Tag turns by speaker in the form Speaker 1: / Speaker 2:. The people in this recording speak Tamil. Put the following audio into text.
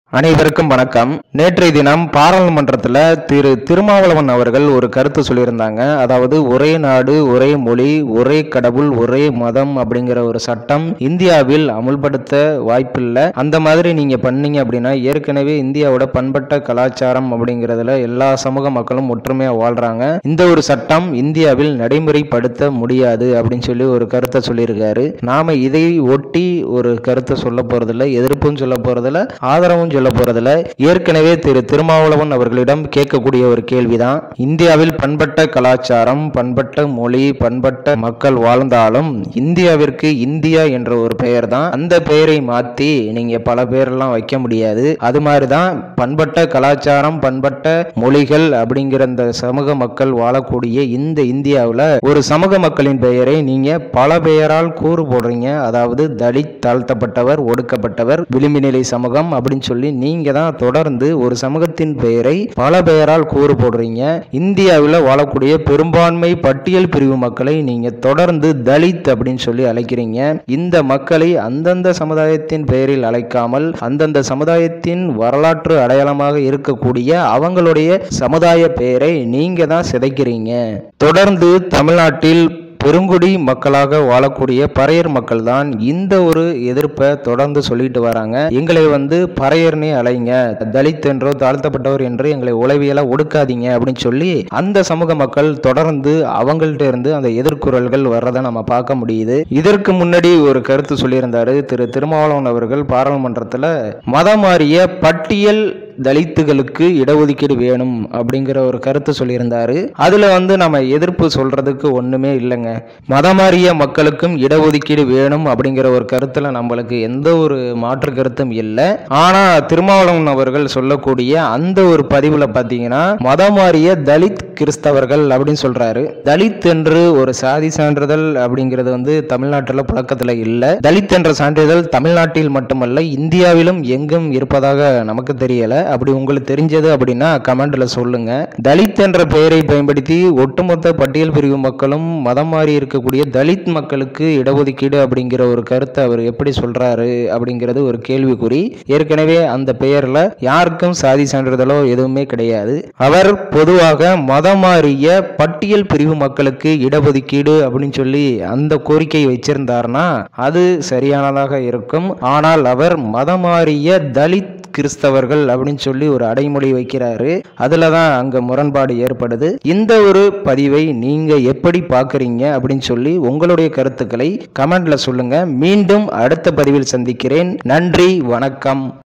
Speaker 1: அனைவருக்கும் வணக்கம் நேற்றைய தினம் பாராளுமன்றத்தில் திரு திருமாவளவன் அவர்கள் ஒரு கருத்து சொல்லியிருந்தாங்க அதாவது ஒரே நாடு ஒரே மொழி ஒரே கடவுள் ஒரே மதம் அப்படிங்கிற ஒரு சட்டம் இந்தியாவில் அமுல்படுத்த வாய்ப்பில்லை அந்த மாதிரி நீங்க பண்ணீங்க அப்படின்னா ஏற்கனவே இந்தியாவோட பண்பட்ட கலாச்சாரம் அப்படிங்கிறதுல எல்லா சமூக மக்களும் ஒற்றுமையா வாழ்றாங்க இந்த ஒரு சட்டம் இந்தியாவில் நடைமுறைப்படுத்த முடியாது அப்படின்னு சொல்லி ஒரு கருத்தை சொல்லியிருக்காரு நாம இதை ஒட்டி ஒரு கருத்தை சொல்ல போறதில்ல எதிர்ப்பும் சொல்ல போறதில்ல ஆதரவும் சொல்ல போறதில்ல ஏற்கனவே திரு திருமாவளவன் அவர்களிடம் கேட்கக்கூடிய ஒரு கேள்விதான் இந்தியாவில் பண்பட்ட கலாச்சாரம் பண்பட்ட மொழி பண்பட்ட மக்கள் வாழ்ந்தாலும் இந்தியாவிற்கு இந்தியா என்ற ஒரு பெயர் தான் அந்த பெயரை மாத்தி நீங்க பல பேரெல்லாம் வைக்க முடியாது அது மாதிரிதான் பண்பட்ட கலாச்சாரம் பண்பட்ட மொழிகள் அப்படிங்கிற இந்த சமூக மக்கள் வாழக்கூடிய இந்த இந்தியாவில் ஒரு சமூக மக்களின் பெயரை நீங்க பல பெயரால் கூறு போடுறீங்க அதாவது தலித் தாழ்த்தப்பட்டவர் ஒடுக்கப்பட்டவர் விளிம்பு நிலை சமூகம் அப்படின்னு சொல்லி நீங்க தான் தொடர்ந்து ஒரு சமூகத்தின் பெயரை பல பெயரால் கூறு போடுறீங்க இந்தியாவில் வாழக்கூடிய பெரும்பான்மை பட்டியல் பிரிவு மக்களை நீங்க தொடர்ந்து தலித் அப்படின்னு சொல்லி அழைக்கிறீங்க இந்த மக்களை அந்தந்த சமுதாயத்தின் பெயரில் அழைக்காமல் அந்தந்த சமுதாயத்தின் வரலாற்று அடையாளமாக இருக்கக்கூடிய அவங்களுடைய சமுதாய பெயரை நீங்க தான் சிதைக்கிறீங்க தொடர்ந்து தமிழ்நாட்டில் பெருங்குடி மக்களாக வாழக்கூடிய பறையர் மக்கள் தான் இந்த ஒரு எதிர்ப்பை தொடர்ந்து சொல்லிட்டு வராங்க எங்களை வந்து பறையர்னே அலைங்க தலித் என்றோ தாழ்த்தப்பட்டவர் என்று எங்களை உளவியலா ஒடுக்காதீங்க அப்படின்னு சொல்லி அந்த சமூக மக்கள் தொடர்ந்து அவங்கள்ட்ட இருந்து அந்த எதிர்குரல்கள் வர்றதை நம்ம பார்க்க முடியுது இதற்கு முன்னாடி ஒரு கருத்து சொல்லியிருந்தாரு திரு திருமாவளவன் அவர்கள் பாராளுமன்றத்தில் மதம் மாறிய பட்டியல் தலித்துகளுக்கு இடஒதுக்கீடு வேணும் அப்படிங்கிற ஒரு கருத்து சொல்லியிருந்தாரு அதுல வந்து நம்ம எதிர்ப்பு சொல்றதுக்கு ஒண்ணுமே இல்லைங்க மதமாறிய மக்களுக்கும் இடஒதுக்கீடு வேணும் அப்படிங்கிற ஒரு கருத்துல நம்மளுக்கு எந்த ஒரு மாற்று கருத்தும் இல்லை ஆனா திருமாவளவன் அவர்கள் சொல்லக்கூடிய அந்த ஒரு பதிவுல பாத்தீங்கன்னா மதமாறிய தலித் கிறிஸ்தவர்கள் அப்படின்னு சொல்றாரு தலித் என்று ஒரு சாதி சான்றிதழ் அப்படிங்கிறது வந்து தமிழ்நாட்டில் புழக்கத்துல இல்லை தலித் என்ற சான்றிதழ் தமிழ்நாட்டில் மட்டுமல்ல இந்தியாவிலும் எங்கும் இருப்பதாக நமக்கு தெரியல அப்படி உங்களுக்கு தெரிஞ்சது அப்படின்னா கமெண்ட்ல சொல்லுங்க தலித் என்ற பெயரை பயன்படுத்தி ஒட்டுமொத்த பட்டியல் பிரிவு மக்களும் மதம் மாறி இருக்கக்கூடிய தலித் மக்களுக்கு இடஒதுக்கீடு அப்படிங்கிற ஒரு கருத்தை அவர் எப்படி சொல்றாரு அப்படிங்கிறது ஒரு கேள்விக்குறி ஏற்கனவே அந்த பெயர்ல யாருக்கும் சாதி சான்றிதழோ எதுவுமே கிடையாது அவர் பொதுவாக மதம் மாறிய பட்டியல் பிரிவு மக்களுக்கு இடஒதுக்கீடு அப்படின்னு சொல்லி அந்த கோரிக்கை வச்சிருந்தார்னா அது சரியானதாக இருக்கும் ஆனால் அவர் மதம் மாறிய தலித் கிறிஸ்தவர்கள் அப்படின்னு சொல்லி ஒரு அடைமொழி வைக்கிறாரு அதுல தான் அங்க முரண்பாடு ஏற்படுது இந்த ஒரு பதிவை நீங்க எப்படி பாக்குறீங்க அப்படின்னு சொல்லி உங்களுடைய கருத்துக்களை கமெண்ட்ல சொல்லுங்க மீண்டும் அடுத்த பதிவில் சந்திக்கிறேன் நன்றி வணக்கம்